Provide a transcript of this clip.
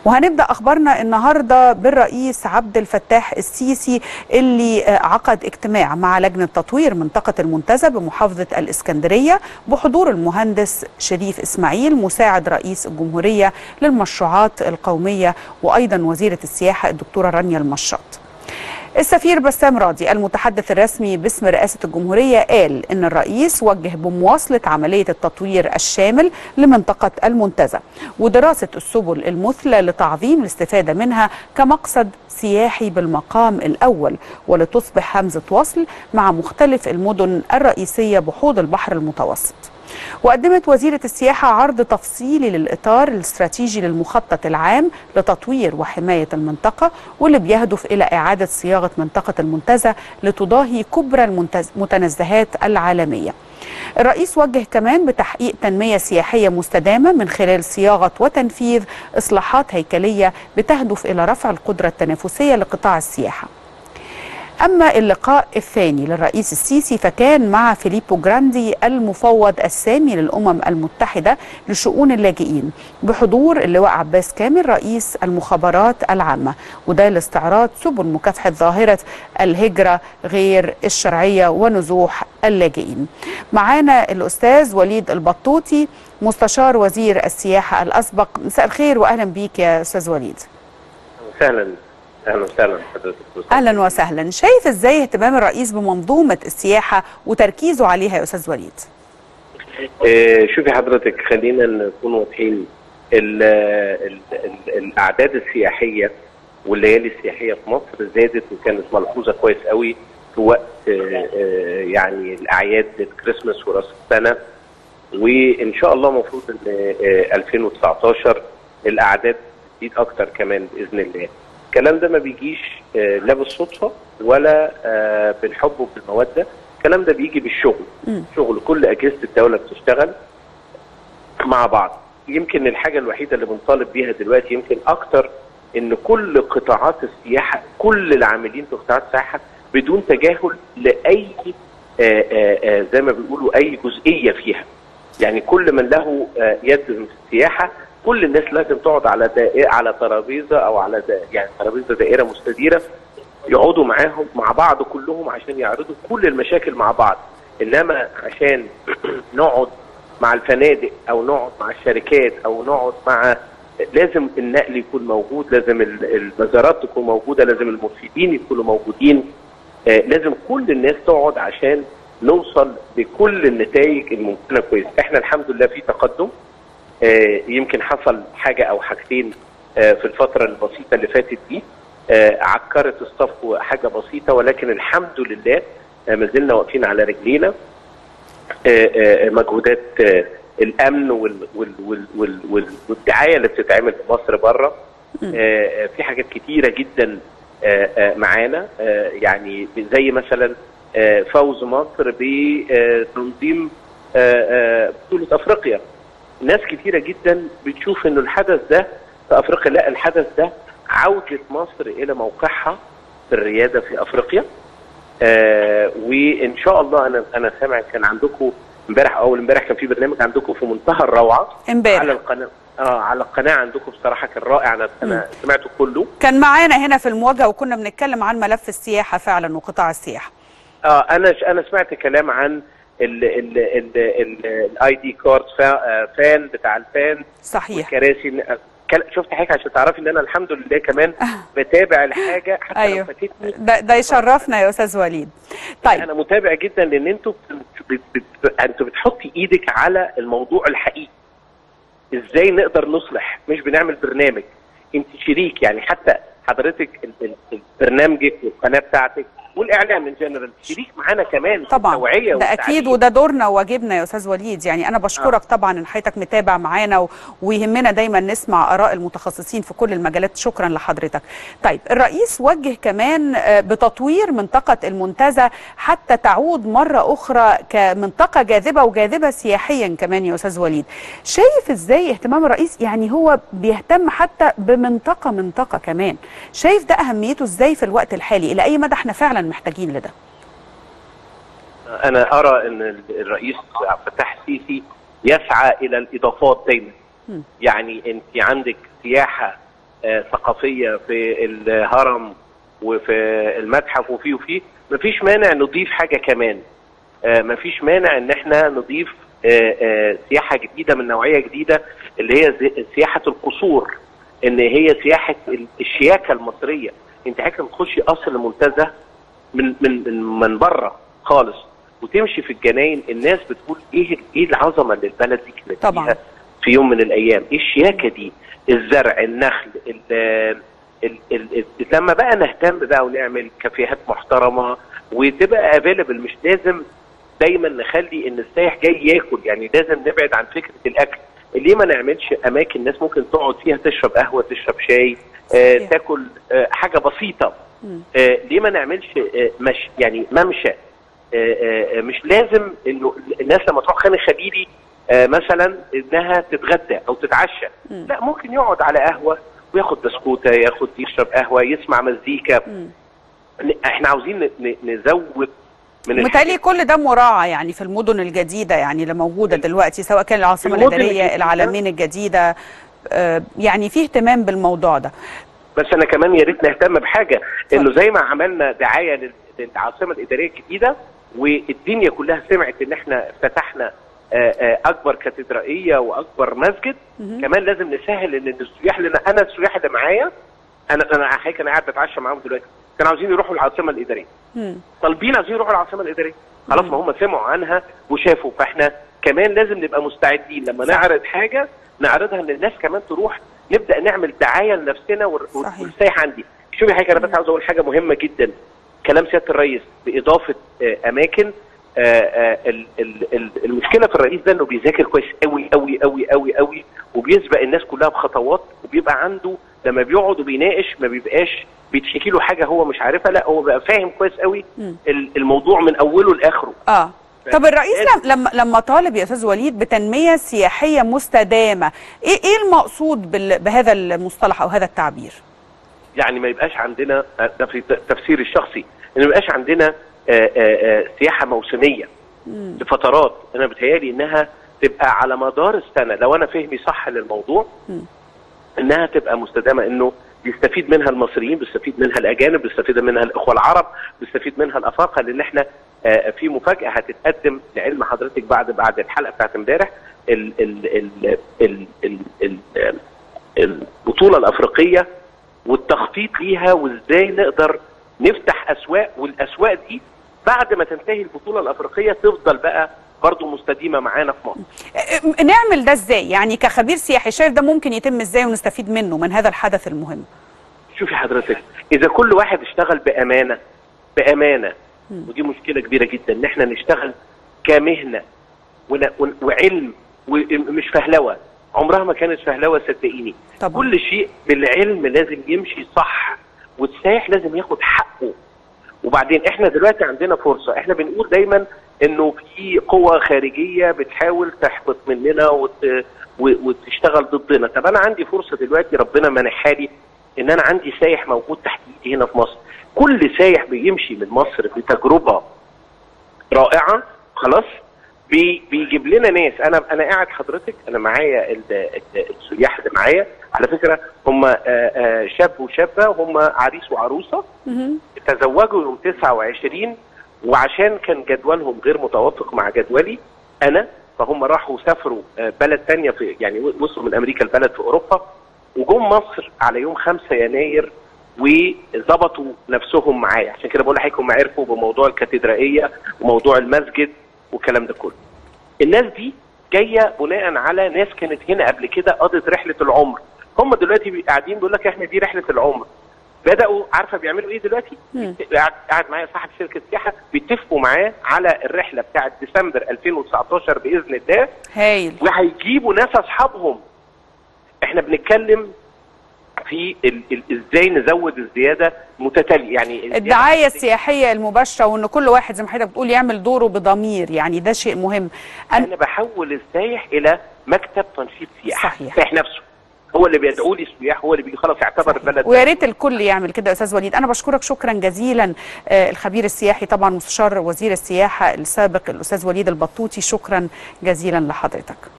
وهنبدا اخبارنا النهارده بالرئيس عبد الفتاح السيسي اللي عقد اجتماع مع لجنه تطوير منطقه المنتزه بمحافظه الاسكندريه بحضور المهندس شريف اسماعيل مساعد رئيس الجمهوريه للمشروعات القوميه وايضا وزيره السياحه الدكتوره رانيا المشاط. السفير بسام راضي المتحدث الرسمي باسم رئاسة الجمهورية قال إن الرئيس وجه بمواصلة عملية التطوير الشامل لمنطقة المنتزه ودراسة السبل المثلى لتعظيم الاستفادة منها كمقصد سياحي بالمقام الأول ولتصبح همزة وصل مع مختلف المدن الرئيسية بحوض البحر المتوسط وقدمت وزيرة السياحة عرض تفصيلي للإطار الاستراتيجي للمخطط العام لتطوير وحماية المنطقة واللي بيهدف إلى إعادة صياغة منطقة المنتزه لتضاهي كبرى المتنزهات العالمية الرئيس وجه كمان بتحقيق تنمية سياحية مستدامة من خلال صياغة وتنفيذ إصلاحات هيكلية بتهدف إلى رفع القدرة التنافسية لقطاع السياحة أما اللقاء الثاني للرئيس السيسي فكان مع فيليبو جراندي المفوض السامي للأمم المتحدة لشؤون اللاجئين بحضور اللواء عباس كامل رئيس المخابرات العامة وده لاستعراض سبل مكافحة ظاهرة الهجرة غير الشرعية ونزوح اللاجئين معانا الأستاذ وليد البطوطي مستشار وزير السياحة الأسبق مساء الخير وأهلا بيك يا أستاذ وليد أهلا اهلا وسهلا حضرتك اهلا وسهلا شايف ازاي اهتمام الرئيس بمنظومه السياحه وتركيزه عليها يا استاذ وليد آه شوفي حضرتك خلينا نكون واضحين الاعداد السياحيه والليالي السياحيه في مصر زادت وكانت ملحوظه كويس قوي في وقت آه آه يعني الاعياد الكريسماس وراس السنه وان شاء الله المفروض ان 2019 الاعداد تزيد اكتر كمان باذن الله الكلام ده ما بيجيش لا بالصدفه ولا بالحب وبالموده الكلام ده بيجي بالشغل م. شغل كل اجهزه الدوله بتشتغل مع بعض يمكن الحاجه الوحيده اللي بنطالب بيها دلوقتي يمكن اكتر ان كل قطاعات السياحه كل العاملين في قطاعات السياحه بدون تجاهل لاي آآ آآ زي ما بيقولوا اي جزئيه فيها يعني كل من له يد في السياحه كل الناس لازم تقعد على دائرة على ترابيزه او على دا يعني ترابيزه دائره مستديره يقعدوا معاهم مع بعض كلهم عشان يعرضوا كل المشاكل مع بعض انما عشان نقعد مع الفنادق او نقعد مع الشركات او نقعد مع لازم النقل يكون موجود لازم المزارات تكون موجوده لازم المرشدين يكونوا موجودين آه لازم كل الناس تقعد عشان نوصل بكل النتائج الممكنه كويس احنا الحمد لله في تقدم آه يمكن حصل حاجه او حاجتين آه في الفتره البسيطه اللي فاتت دي آه عكرت الصف حاجه بسيطه ولكن الحمد لله ما زلنا واقفين على رجلينا مجهودات الامن وال وال وال وال وال والدعايه اللي بتتعمل في مصر بره في حاجات كتيره جدا معانا يعني زي مثلا فوز مصر بتنظيم بطوله افريقيا ناس كتيره جدا بتشوف انه الحدث ده في افريقيا لا الحدث ده عوده مصر الى موقعها في الرياده في افريقيا آه وان شاء الله انا انا سامع كان عندكم امبارح اول امبارح كان في برنامج عندكم في منتهى الروعه امبارح على القناه اه على القناه عندكم بصراحه كان رائع انا انا سمعته كله كان معانا هنا في المواجهه وكنا بنتكلم عن ملف السياحه فعلا وقطاع السياحه اه انا انا سمعت كلام عن الاي دي كارد فان بتاع الفان صحيح والكراسي شفت حاجه عشان تعرفي ان انا الحمد لله كمان بتابع الحاجه حتى أيوه. لو فاتتني ده, ده يشرفنا يا استاذ وليد طيب انا متابع جدا لان انتوا بت... بت... انتوا بتحطي ايدك على الموضوع الحقيقي ازاي نقدر نصلح مش بنعمل برنامج انت شريك يعني حتى حضرتك برنامجك والقناه بتاعتك والاعلام ان جنرال شريك معانا كمان طبعا التوعيه ده اكيد وده دورنا وواجبنا يا استاذ وليد يعني انا بشكرك آه. طبعا ان حضرتك متابع معانا و... ويهمنا دايما نسمع اراء المتخصصين في كل المجالات شكرا لحضرتك طيب الرئيس وجه كمان بتطوير منطقه المنتزه حتى تعود مره اخرى كمنطقه جاذبه وجاذبه سياحيا كمان يا استاذ وليد شايف ازاي اهتمام الرئيس يعني هو بيهتم حتى بمنطقه منطقه كمان شايف ده اهميته ازاي في الوقت الحالي الى اي مدى احنا فعلا محتاجين لده انا ارى ان الرئيس عبد الفتاح السيسي يسعى الى الاضافات دايما يعني انت عندك سياحه آه، ثقافيه في الهرم وفي المتحف وفي وفي مفيش مانع نضيف حاجه كمان آه، مفيش مانع ان احنا نضيف آه، آه، سياحه جديده من نوعيه جديده اللي هي زي- سياحه القصور ان هي سياحه ال- الشياكه المصريه انت حضرتك تخشي قصر المنتزه من من من, من بره خالص وتمشي في الجناين الناس بتقول ايه ايه العظمه اللي البلد دي كانت طبعاً. فيها في يوم من الايام ايه الشياكه دي الزرع النخل ال ال ال ال لما بقى نهتم بقى ونعمل كافيهات محترمه وتبقى افيلبل مش لازم دايما نخلي ان السايح جاي ياكل يعني لازم نبعد عن فكره الاكل ليه ما نعملش اماكن ناس ممكن تقعد فيها تشرب قهوه تشرب شاي آه صحيح. تاكل آه حاجه بسيطه مم. آه ليه ما نعملش آه مش يعني ممشى آه آه مش لازم انه الناس لما تروح خان الخليلي آه مثلا انها تتغدى او تتعشى مم. لا ممكن يقعد على قهوه وياخد بسكوته ياخد يشرب قهوه يسمع مزيكا مم. ن- احنا عاوزين ن- ن- نزود من متهيألي كل ده مراعى يعني في المدن الجديدة يعني اللي موجودة دلوقتي سواء كان العاصمة المدن الإدارية الجديدة. العالمين الجديدة آه، يعني في اهتمام بالموضوع ده بس انا كمان يا ريت نهتم بحاجه انه زي ما عملنا دعايه لل- للعاصمه الاداريه الجديده والدنيا كلها سمعت ان احنا فتحنا آه، آه، اكبر كاتدرائيه واكبر مسجد مهم. كمان لازم نسهل ان السياح لان انا السياح اللي معايا انا انا حقيقة انا قاعد بتعشى معاهم دلوقتي كانوا عاوزين يروحوا العاصمه الاداريه مم. طالبين عايزين يروحوا العاصمه الاداريه خلاص ما هم سمعوا عنها وشافوا فاحنا كمان لازم نبقى مستعدين لما صح. نعرض حاجه نعرضها ان الناس كمان تروح نبدا نعمل دعايه لنفسنا والر- صحيح. والسايح عندي شوفي حاجه انا بس عاوز اقول حاجه مهمه جدا كلام سياده الرئيس باضافه آه، اماكن آه، آه، ال- ال- ال- المشكله في الرئيس ده انه بيذاكر كويس قوي قوي قوي قوي قوي وبيسبق الناس كلها بخطوات وبيبقى عنده لما بيقعد وبيناقش ما بيبقاش بيتحكي له حاجه هو مش عارفها لا هو بقى فاهم كويس قوي مم. ال- الموضوع من اوله لاخره اه طب الرئيس لازم- لم- لما لما طالب يا استاذ وليد بتنميه سياحيه مستدامه ايه ايه المقصود بال- بهذا المصطلح او هذا التعبير يعني ما يبقاش عندنا آه، ده في ت- تفسيري الشخصي ان ما يبقاش عندنا آه، آه، آه، سياحه موسميه مم. لفترات انا بتهيالي انها تبقى على مدار السنه لو انا فهمي صح للموضوع مم. انها تبقى مستدامه انه بيستفيد منها المصريين بيستفيد منها الاجانب بيستفيد منها الاخوه العرب بيستفيد منها الافارقه لان احنا آه، في مفاجاه هتتقدم لعلم حضرتك بعد بعد الحلقه بتاعت امبارح ال- ال- ال- ال- ال- ال- ال- البطوله الافريقيه والتخطيط ليها وازاي نقدر نفتح اسواق والاسواق دي بعد ما تنتهي البطوله الافريقيه تفضل بقى برضه مستديمه معانا في مصر آه، نعمل ده ازاي يعني كخبير سياحي شايف ده ممكن يتم ازاي ونستفيد منه من هذا الحدث المهم شوفي حضرتك اذا كل واحد اشتغل بامانه بامانه مم. ودي مشكله كبيره جدا ان احنا نشتغل كمهنه ون- ون- وعلم ومش فهلوه عمرها ما كانت فهلوه صدقيني طبعا كل شيء بالعلم لازم يمشي صح والسائح لازم ياخد حقه وبعدين احنا دلوقتي عندنا فرصه احنا بنقول دايما انه في قوة خارجيه بتحاول تحبط مننا وت... و- وتشتغل ضدنا طب انا عندي فرصه دلوقتي ربنا منحها لي ان انا عندي سايح موجود تحت ايدي هنا في مصر كل سايح بيمشي من مصر بتجربه رائعه خلاص بي بيجيب لنا ناس انا انا قاعد حضرتك انا معايا ال- ال- السياح اللي معايا على فكره هم آه، آه، شاب وشابه هم عريس وعروسه مهم. تزوجوا يوم 29 وعشان كان جدولهم غير متوافق مع جدولي انا فهم راحوا سافروا آه، بلد تانية في يعني وصلوا من امريكا لبلد في اوروبا وجم مصر على يوم 5 يناير وظبطوا نفسهم معايا عشان كده بقول لحضرتك هم عرفوا بموضوع الكاتدرائيه وموضوع المسجد والكلام ده كله. الناس دي جايه بناء على ناس كانت هنا قبل كده قضت رحله العمر هم دلوقتي بي- قاعدين بيقول لك احنا دي رحله العمر بداوا عارفه بيعملوا ايه دلوقتي؟ مم. قاعد قاعد معايا صاحب شركه سياحه بيتفقوا معاه على الرحله بتاعه ديسمبر 2019 باذن الله هايل وهيجيبوا ناس اصحابهم احنا بنتكلم في ال ال ازاي نزود الزياده متتاليه يعني الزيادة الدعايه السياحيه المباشره وان كل واحد زي ما حضرتك بتقول يعمل دوره بضمير يعني ده شيء مهم أن... انا بحول السايح الى مكتب تنشيط سياحه صحيح. السايح نفسه هو اللي بيدعو لي السياح هو اللي بيجي خلاص يعتبر البلد ويا ريت الكل يعمل كده يا استاذ وليد انا بشكرك شكرا جزيلا آه، الخبير السياحي طبعا مستشار وزير السياحه السابق الاستاذ وليد البطوطي شكرا جزيلا لحضرتك